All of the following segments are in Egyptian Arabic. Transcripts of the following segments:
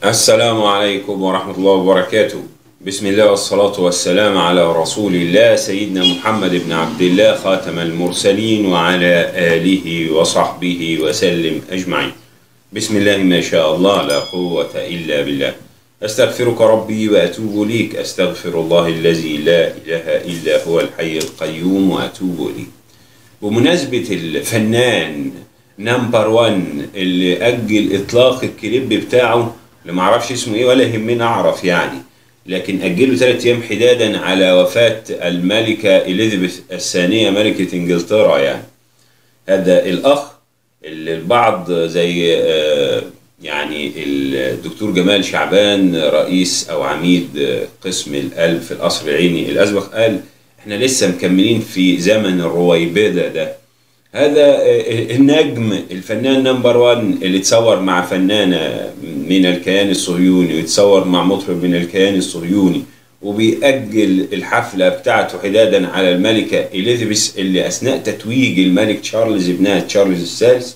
السلام عليكم ورحمة الله وبركاته بسم الله والصلاة والسلام على رسول الله سيدنا محمد بن عبد الله خاتم المرسلين وعلى آله وصحبه وسلم أجمعين بسم الله ما شاء الله لا قوة إلا بالله أستغفرك ربي وأتوب إليك أستغفر الله الذي لا إله إلا هو الحي القيوم وأتوب إليه بمناسبة الفنان نمبر 1 اللي أجل إطلاق الكليب بتاعه اللي معرفش اسمه إيه ولا يهمني أعرف يعني لكن أجله ثلاثة أيام حدادا على وفاة الملكة إليزابيث الثانية ملكة إنجلترا يعني هذا الأخ اللي البعض زي آه، يعني الدكتور جمال شعبان رئيس أو عميد آه، قسم القلب في القصر العيني الأسبق قال إحنا لسه مكملين في زمن الرويبدة ده هذا آه، النجم الفنان نمبر 1 اللي تصور مع فنانة من الكيان الصهيوني ويتصور مع مطرب من الكيان الصهيوني وبيأجل الحفلة بتاعته حدادا على الملكة إليزابيث اللي أثناء تتويج الملك تشارلز ابنها تشارلز الثالث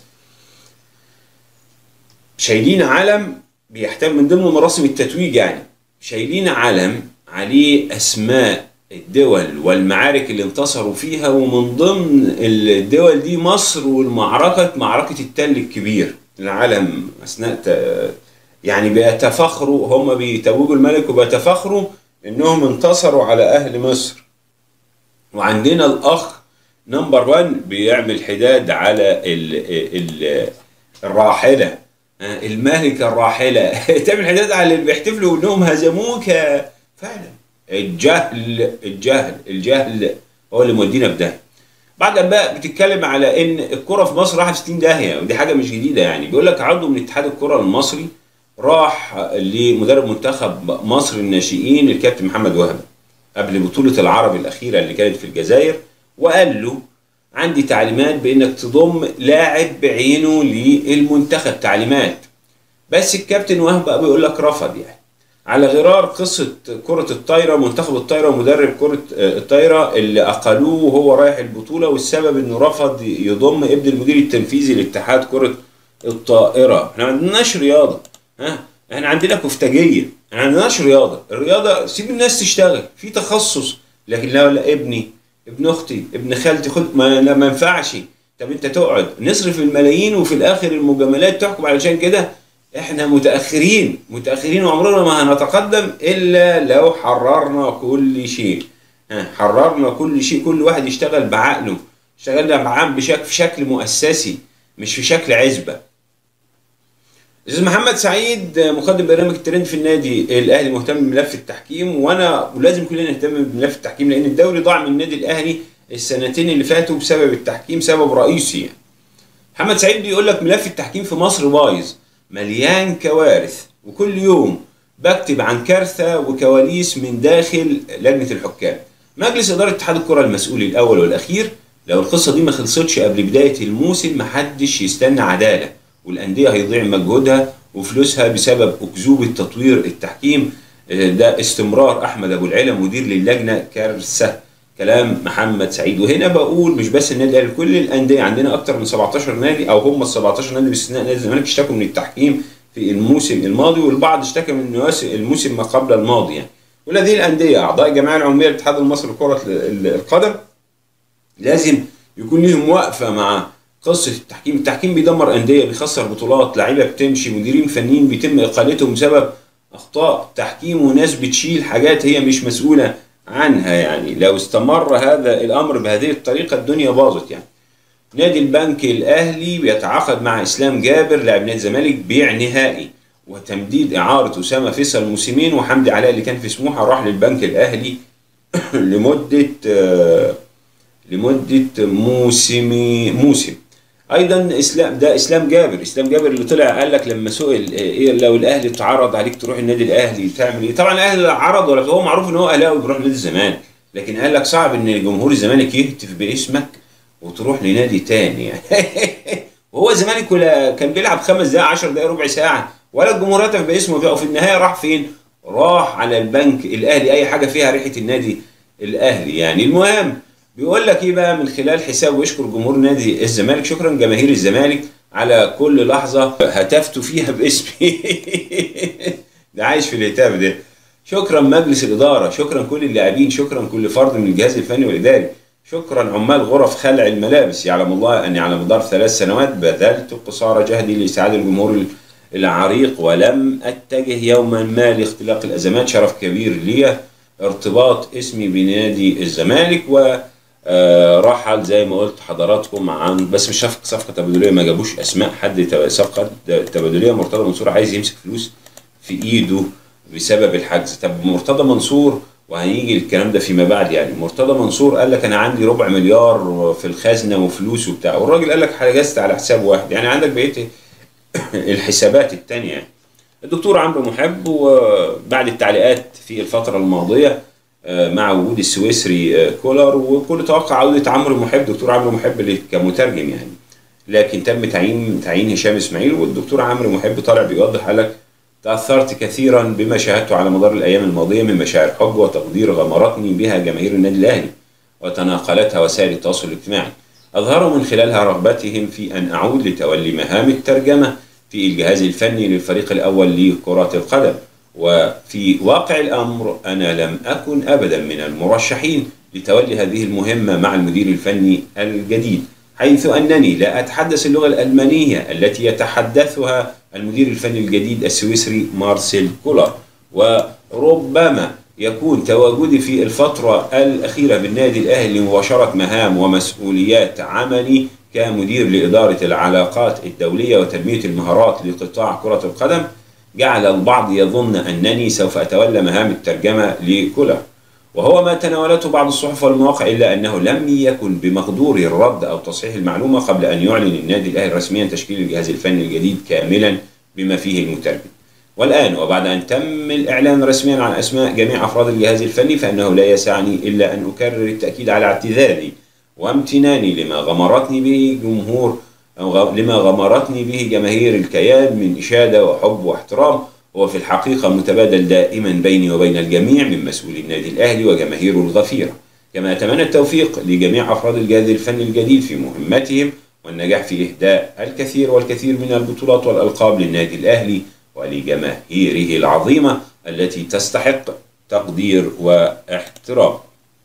شايلين علم بيحتوي من ضمن مراسم التتويج يعني شايلين علم عليه أسماء الدول والمعارك اللي انتصروا فيها ومن ضمن الدول دي مصر والمعركة معركة التل الكبير العلم أثناء ت- يعني بيتفخروا هم بيتوجوا الملك وبيتفخروا إنهم انتصروا على أهل مصر وعندنا الأخ نمبر 1 بيعمل حداد على ال ال الراحلة آه، الملكة الراحلة تعمل حداد على اللي بيحتفلوا انهم هزموك فعلا الجهل الجهل الجهل هو اللي مودينا في ده بعد بقى بتتكلم على ان الكرة في مصر راحت في 60 داهية ودي حاجة مش جديدة يعني بيقول لك عضو من اتحاد الكرة المصري راح لمدرب منتخب مصر الناشئين الكابتن محمد وهبي قبل بطولة العرب الأخيرة اللي كانت في الجزائر وقال له عندي تعليمات بإنك تضم لاعب بعينه للمنتخب تعليمات بس الكابتن وهب بقى بيقول لك رفض يعني على غرار قصة كرة الطايرة منتخب الطايرة ومدرب كرة آه، الطايرة اللي أقلوه وهو رايح البطولة والسبب إنه رفض يضم ابن المدير التنفيذي لاتحاد كرة الطائرة احنا ما عندناش رياضة ها احنا عندنا كفتاجية احنا ما عندناش رياضة الرياضة سيب الناس تشتغل في تخصص لكن لا لا ابني ابن اختي ابن خالتي خد ما لا ما ينفعش طب انت تقعد نصرف الملايين وفي الاخر المجاملات تحكم علشان كده احنا متاخرين متاخرين وعمرنا ما هنتقدم الا لو حررنا كل شيء ها، حررنا كل شيء كل واحد يشتغل بعقله اشتغلنا معاه بشكل في شكل مؤسسي مش في شكل عزبه استاذ محمد سعيد مقدم برنامج الترند في النادي الاهلي مهتم بملف التحكيم وانا ولازم كلنا نهتم بملف التحكيم لان الدوري ضاع من النادي الاهلي السنتين اللي فاتوا بسبب التحكيم سبب رئيسي يعني. محمد سعيد بيقول لك ملف التحكيم في مصر بايظ مليان كوارث وكل يوم بكتب عن كارثه وكواليس من داخل لجنه الحكام مجلس اداره اتحاد الكره المسؤول الاول والاخير لو القصه دي ما خلصتش قبل بدايه الموسم محدش يستنى عداله والانديه هيضيع مجهودها وفلوسها بسبب اكذوبه تطوير التحكيم آه، ده استمرار احمد ابو العلا مدير للجنه كارثه كلام محمد سعيد وهنا بقول مش بس النادي الاهلي كل الانديه عندنا اكتر من 17 نادي او هم ال 17 نادي باستثناء نادي الزمالك اشتكوا من التحكيم في الموسم الماضي والبعض اشتكى من المواسم- الموسم ما قبل الماضي يعني وهذه الانديه اعضاء الجمعيه العموميه للاتحاد المصري لكره ال- القدم لازم يكون ليهم وقفه مع قصه التحكيم، التحكيم بيدمر انديه بيخسر بطولات، لعيبه بتمشي، مديرين فنيين بيتم اقالتهم بسبب اخطاء تحكيم وناس بتشيل حاجات هي مش مسؤوله عنها يعني، لو استمر هذا الامر بهذه الطريقه الدنيا باظت يعني. نادي البنك الاهلي بيتعاقد مع اسلام جابر لاعب نادي الزمالك بيع نهائي وتمديد اعاره اسامه فيصل موسمين وحمدي علاء اللي كان في سموحه راح للبنك الاهلي لمده آه، لمده موسم موسم ايضا اسلام ده اسلام جابر اسلام جابر اللي طلع قال لك لما سئل ايه لو الاهلي اتعرض عليك تروح النادي الاهلي تعمل ايه طبعا الاهلي لا عرض ولا هو معروف ان هو اهلاوي بيروح نادي الزمالك لكن قال لك صعب ان جمهور الزمالك يهتف باسمك وتروح لنادي تاني يعني وهو الزمالك ولا كان بيلعب خمس دقائق 10 دقائق ربع ساعه ولا الجمهور هتف باسمه فيه وفي النهايه راح فين؟ راح على البنك الاهلي اي حاجه فيها ريحه النادي الاهلي يعني المهم بيقول لك ايه بقى من خلال حسابه يشكر جمهور نادي الزمالك شكرا جماهير الزمالك على كل لحظه هتفتوا فيها باسمي ده عايش في الهتاف ده شكرا مجلس الاداره شكرا كل اللاعبين شكرا كل فرد من الجهاز الفني والاداري شكرا عمال غرف خلع الملابس يعلم الله اني على مدار ثلاث سنوات بذلت قصارى جهدي لاسعاد الجمهور العريق ولم اتجه يوما ما لاختلاق الازمات شرف كبير لي ارتباط اسمي بنادي الزمالك و آه، رحل زي ما قلت حضراتكم عن بس مش صفقه صفقه تبادليه ما جابوش اسماء حد تب- صفقه تبادليه مرتضى منصور عايز يمسك فلوس في ايده بسبب الحجز طب مرتضى منصور وهنيجي الكلام ده فيما بعد يعني مرتضى منصور قال لك انا عندي ربع مليار في الخزنه وفلوس وبتاع والراجل قال لك حجزت على حساب واحد يعني عندك بقيه الحسابات التانية يعني الدكتور عمرو محب وبعد التعليقات في الفترة الماضية آه، مع وجود السويسري آه، كولر وكل توقع عودة عمرو محب دكتور عمرو محب اللي كمترجم يعني لكن تم تعيين تعيين هشام اسماعيل والدكتور عمرو محب طالع بيوضح قال لك تأثرت كثيرا بما شاهدته على مدار الأيام الماضية من مشاعر حب وتقدير غمرتني بها جماهير النادي الأهلي وتناقلتها وسائل التواصل الاجتماعي أظهروا من خلالها رغبتهم في أن أعود لتولي مهام الترجمة في الجهاز الفني للفريق الأول لكرة القدم وفي واقع الأمر أنا لم أكن أبدا من المرشحين لتولي هذه المهمة مع المدير الفني الجديد حيث أنني لا أتحدث اللغة الألمانية التي يتحدثها المدير الفني الجديد السويسري مارسيل كولر وربما يكون تواجدي في الفترة الأخيرة بالنادي الأهلي لمباشرة مهام ومسؤوليات عملي كمدير لإدارة العلاقات الدولية وتنمية المهارات لقطاع كرة القدم جعل البعض يظن أنني سوف أتولى مهام الترجمة لكولر وهو ما تناولته بعض الصحف والمواقع إلا أنه لم يكن بمقدوري الرد أو تصحيح المعلومة قبل أن يعلن النادي الأهلي رسميا تشكيل الجهاز الفني الجديد كاملا بما فيه المترجم والآن وبعد أن تم الإعلان رسميا عن أسماء جميع أفراد الجهاز الفني فإنه لا يسعني إلا أن أكرر التأكيد على اعتذاري وامتناني لما غمرتني به جمهور أو غ- لما غمرتني به جماهير الكيان من إشادة وحب واحترام هو في الحقيقة متبادل دائما بيني وبين الجميع من مسؤولي النادي الأهلي وجماهيره الغفيرة كما أتمنى التوفيق لجميع أفراد الجهاز الفني الجديد في مهمتهم والنجاح في إهداء الكثير والكثير من البطولات والألقاب للنادي الأهلي ولجماهيره العظيمة التي تستحق تقدير واحترام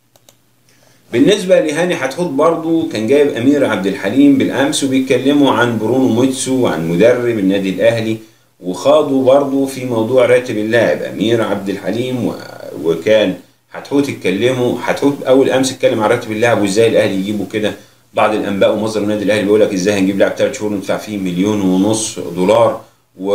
بالنسبة لهاني حتحوت برضو كان جايب أمير عبد الحليم بالأمس وبيتكلموا عن برونو مويتسو وعن مدرب النادي الأهلي وخاضوا برضو في موضوع راتب اللاعب أمير عبد الحليم و... وكان حتحوت اتكلموا حتحوت أول أمس اتكلم عن راتب اللاعب وإزاي الأهلي يجيبوا كده بعض الأنباء ومصدر النادي الأهلي بيقول لك إزاي هنجيب لاعب ثلاث شهور ندفع فيه مليون ونص دولار و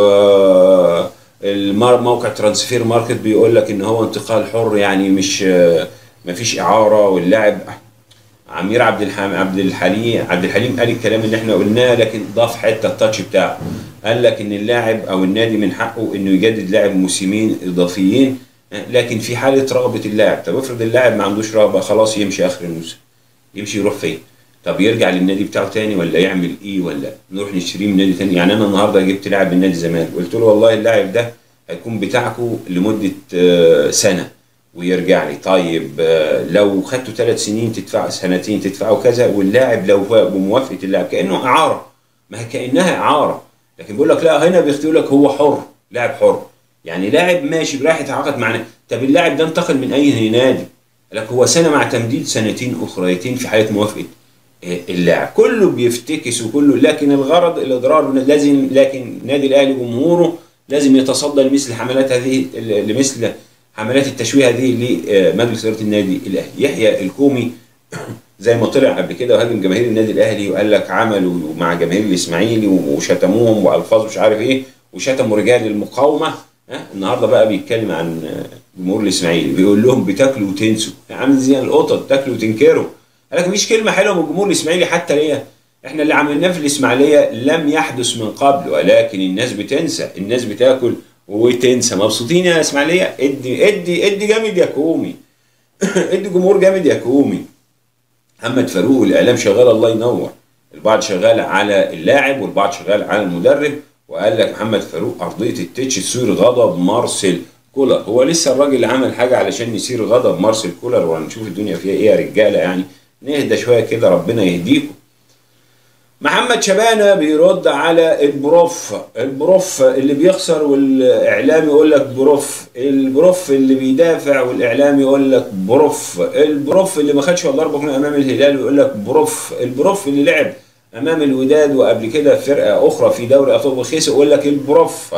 المار- موقع ترانسفير ماركت بيقول لك ان هو انتقال حر يعني مش ما فيش اعاره واللاعب عمير عبد الحليم عبد الحليم عبد الحليم قال الكلام اللي احنا قلناه لكن ضاف حته التاتش بتاعه قال لك ان اللاعب او النادي من حقه انه يجدد لاعب موسمين اضافيين لكن في حاله رغبه اللاعب طب افرض اللاعب ما عندوش رغبه خلاص يمشي اخر الموسم يمشي يروح فين طب يرجع للنادي بتاعه تاني ولا يعمل ايه ولا نروح نشتريه من نادي تاني يعني انا النهارده جبت لاعب من نادي الزمالك قلت له والله اللاعب ده هيكون بتاعكم لمده آه، سنه ويرجع لي طيب آه، لو خدته ثلاث سنين تدفع سنتين تدفعوا كذا واللاعب لو هو بموافقه اللاعب كانه اعاره ما هي كانها اعاره لكن بيقول لك لا هنا بيختار لك هو حر لاعب حر يعني لاعب ماشي رايح يتعاقد معنا طب اللاعب ده انتقل من اي نادي لك هو سنه مع تمديد سنتين اخريتين في حاله موافقه اللاعب كله بيفتكس وكله لكن الغرض الاضرار لازم لكن نادي الاهلي جمهوره لازم يتصدى لمثل حملات هذه لمثل حملات التشويه هذه لمجلس اداره النادي الاهلي يحيى الكومي زي ما طلع قبل كده وهاجم جماهير النادي الاهلي وقال لك عملوا مع جماهير الاسماعيلي وشتموهم والفاظ مش عارف ايه وشتموا رجال المقاومه ها النهارده بقى بيتكلم عن جمهور الاسماعيلي بيقول لهم بتاكلوا وتنسوا عامل زي القطط تاكلوا وتنكروا قال لك مفيش كلمه حلوه من الجمهور الاسماعيلي حتى ليا احنا اللي عملناه في الاسماعيليه لم يحدث من قبل ولكن الناس بتنسى الناس بتاكل وتنسى مبسوطين يا اسماعيليه ادي ادي ادي جامد يا كومي ادي جمهور جامد يا كومي محمد فاروق الاعلام شغال الله ينور البعض شغال على اللاعب والبعض شغال على المدرب وقال لك محمد فاروق ارضيه التتش تثير غضب مارسيل كولر هو لسه الراجل اللي عمل حاجه علشان يثير غضب مارسيل كولر وهنشوف الدنيا فيها ايه يا رجاله يعني نهدى شويه كده ربنا يهديكم محمد شبانة بيرد على البروف البروف اللي بيخسر والاعلام يقول لك بروف البروف اللي بيدافع والاعلام يقول لك بروف البروف اللي ما خدش ولا ضربه من امام الهلال ويقول لك بروف البروف اللي لعب امام الوداد وقبل كده فرقه اخرى في دوري ابطال الخيس يقول لك البروف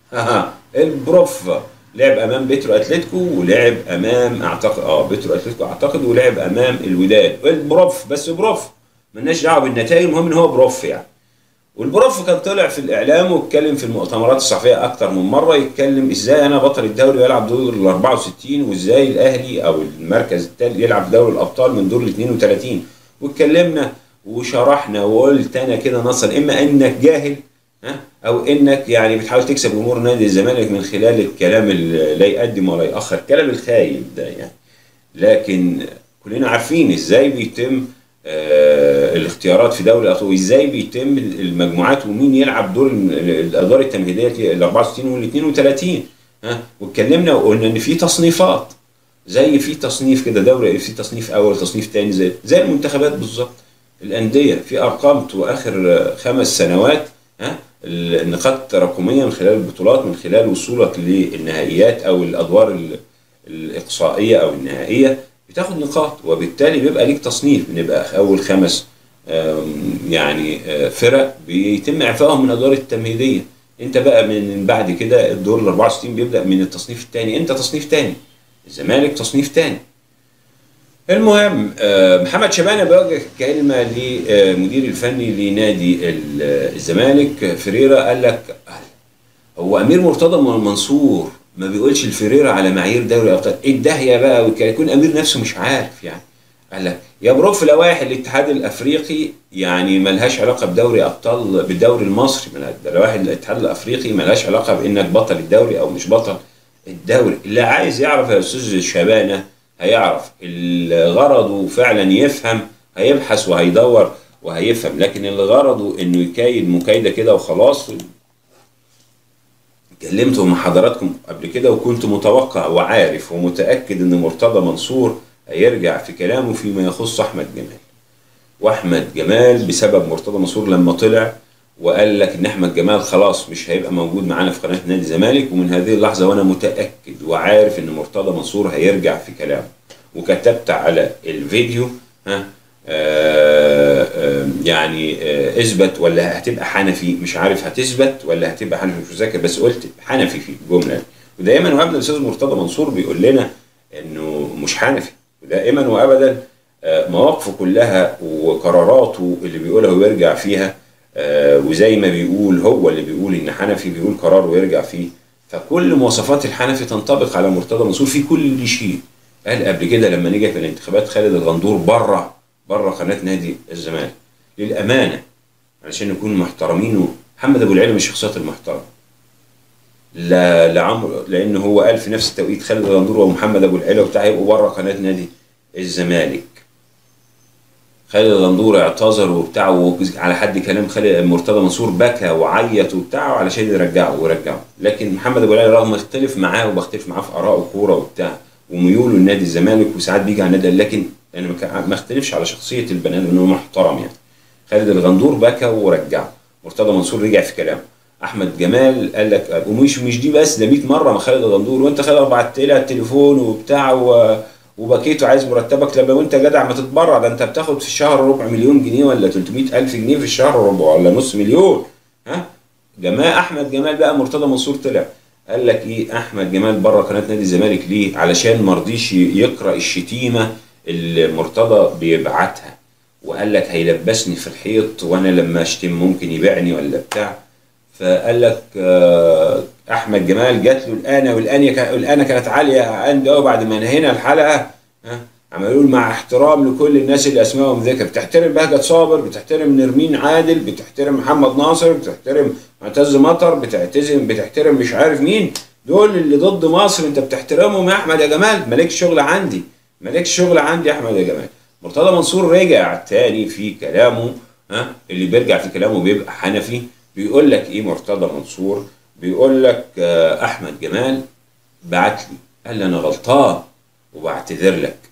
البروف لعب امام بيترو اتلتيكو ولعب امام اعتقد اه بيترو اتلتيكو اعتقد ولعب امام الوداد البروف بس بروف ملناش دعوه بالنتائج المهم ان هو بروف يعني والبروف كان طلع في الاعلام واتكلم في المؤتمرات الصحفيه اكتر من مره يتكلم ازاي انا بطل الدوري ويلعب دور ال 64 وازاي الاهلي او المركز الثالث يلعب دوري الابطال من دور ال 32 واتكلمنا وشرحنا وقلت انا كده نصا اما انك جاهل ها او انك يعني بتحاول تكسب جمهور نادي الزمالك من خلال الكلام اللي لا يقدم ولا ياخر الكلام الخايب ده يعني لكن كلنا عارفين ازاي بيتم آه الاختيارات في دوري الابطال وازاي بيتم المجموعات ومين يلعب دور الادوار التمهيديه ال 64 وال 32 ها واتكلمنا وقلنا ان في تصنيفات زي في تصنيف كده دوري في تصنيف اول تصنيف ثاني زي زي المنتخبات بالظبط الانديه في ارقام اخر خمس سنوات ها النقاط التراكميه من خلال البطولات من خلال وصولك للنهائيات او الادوار الاقصائيه او النهائيه بتاخد نقاط وبالتالي بيبقى ليك تصنيف بنبقى اول خمس يعني فرق بيتم اعفائهم من الادوار التمهيديه انت بقى من بعد كده الدور ال 64 بيبدا من التصنيف الثاني انت تصنيف ثاني الزمالك تصنيف ثاني المهم محمد شبانه بيوجه كلمه لمدير الفني لنادي الزمالك فريرا قال لك هو امير مرتضى منصور ما بيقولش الفريرا على معايير دوري الابطال ايه الداهيه بقى ويكون امير نفسه مش عارف يعني قال لك يا بروف لوائح الاتحاد الافريقي يعني ملهاش علاقه بدوري ابطال بالدوري المصري لوائح الاتحاد الافريقي ملهاش علاقه بانك بطل الدوري او مش بطل الدوري اللي عايز يعرف يا استاذ شبانه هيعرف اللي غرضه فعلا يفهم هيبحث وهيدور وهيفهم لكن اللي غرضه انه يكايد مكايده كده وخلاص اتكلمت مع حضراتكم قبل كده وكنت متوقع وعارف ومتاكد ان مرتضى منصور هيرجع في كلامه فيما يخص احمد جمال واحمد جمال بسبب مرتضى منصور لما طلع وقال لك ان احمد جمال خلاص مش هيبقى موجود معانا في قناه نادي الزمالك ومن هذه اللحظه وانا متاكد وعارف ان مرتضى منصور هيرجع في كلامه وكتبت على الفيديو ها آآ آآ يعني آآ اثبت ولا هتبقى حنفي مش عارف هتثبت ولا هتبقى حنفي مش مذاكر بس قلت حنفي في الجمله ودايما وابدا الاستاذ مرتضى منصور بيقول لنا انه مش حنفي ودائما وابدا مواقفه كلها وقراراته اللي بيقولها ويرجع فيها آه وزي ما بيقول هو اللي بيقول ان حنفي بيقول قرار ويرجع فيه فكل مواصفات الحنفي تنطبق على مرتضى منصور في كل شيء قال قبل كده لما نجح في الانتخابات خالد الغندور بره بره قناه نادي الزمالك للامانه علشان نكون محترمين محمد ابو العلم من الشخصيات المحترمه لا لعمر لان هو قال في نفس التوقيت خالد الغندور ومحمد ابو العلا وبتاع يبقوا بره قناه نادي الزمالك خالد الغندور اعتذر وبتاع على حد كلام خالد مرتضى منصور بكى وعيط وبتاع علشان يرجعه ورجعه لكن محمد ابو العلا رغم اختلف معاه وبختلف معاه في اراء كوره وبتاع وميوله لنادي الزمالك وساعات بيجي على النادي لكن انا ما اختلفش على شخصيه البني ادم انه محترم يعني خالد الغندور بكى ورجعه مرتضى منصور رجع في كلامه احمد جمال قال لك ومش مش دي بس ده 100 مره ما خالد الغندور وانت خالد بعت لها التليفون وبتاع و... وبكيت وعايز مرتبك لما وانت جدع ما تتبرع ده انت بتاخد في الشهر ربع مليون جنيه ولا 300 الف جنيه في الشهر ربع ولا نص مليون ها جماعه احمد جمال بقى مرتضى منصور طلع قال لك ايه احمد جمال بره قناه نادي الزمالك ليه علشان ما رضيش يقرا الشتيمه اللي مرتضى بيبعتها وقال لك هيلبسني في الحيط وانا لما اشتم ممكن يبيعني ولا بتاع فقال لك احمد جمال جات له الانه والانيه الانه كانت عاليه عندي قوي بعد ما نهينا الحلقه ها عملوا مع احترام لكل الناس اللي اسمائهم ذكر بتحترم بهجت صابر بتحترم نرمين عادل بتحترم محمد ناصر بتحترم معتز مطر بتعتزم بتحترم مش عارف مين دول اللي ضد مصر انت بتحترمهم يا احمد يا جمال مالكش شغل عندي مالكش شغل عندي يا احمد يا جمال مرتضى منصور رجع تاني في كلامه ها اللي بيرجع في كلامه بيبقى حنفي بيقول لك ايه مرتضى منصور بيقول لك احمد جمال بعت لي قال لي انا غلطان وبعتذر لك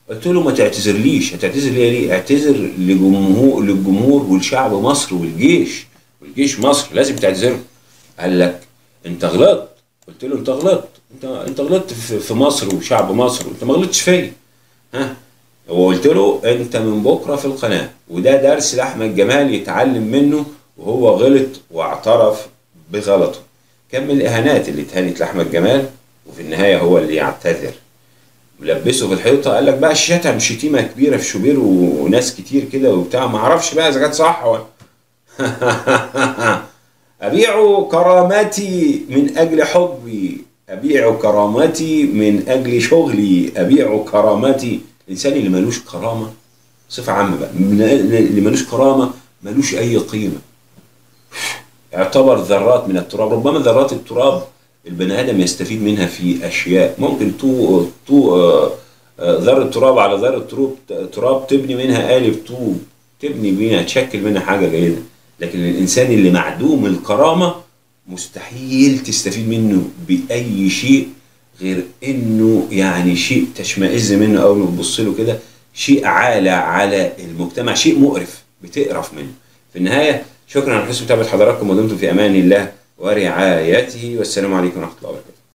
قلت له ما تعتذرليش هتعتذر ليه ليه اعتذر لجمهور للجمهور والشعب مصر والجيش والجيش مصر لازم تعتذر قال لك انت غلطت قلت له انت غلطت انت انت غلطت في في مصر وشعب مصر وانت ما غلطتش فيا ها وقلت له انت من بكره في القناه وده درس لاحمد جمال يتعلم منه وهو غلط واعترف بغلطه كم من الاهانات اللي اتهانت لاحمد جمال وفي النهايه هو اللي يعتذر ملبسه في الحيطه قال لك بقى شتم شتيمه كبيره في شوبير وناس كتير كده وبتاع ما اعرفش بقى اذا كانت صح ولا أبيع كرامتي من أجل حبي أبيع كرامتي من أجل شغلي أبيع كرامتي الإنسان اللي ملوش كرامة صفة عامة بقى من- اللي ملوش كرامة ملوش أي قيمة يعتبر ذرات من التراب ربما ذرات التراب البني آدم يستفيد منها في أشياء ممكن تو تو آه، آه، ذرة تراب على ذرة تراب تراب تبني منها قالب طوب تبني منها تشكل منها حاجة جيدة لكن الإنسان اللي معدوم الكرامة مستحيل تستفيد منه بأي شيء غير إنه يعني شيء تشمئز منه أول ما تبص له كده شيء عالة على المجتمع شيء مقرف بتقرف منه في النهاية شكرا على حسن متابعة حضراتكم ودمتم في أمان الله ورعايته والسلام عليكم ورحمة الله وبركاته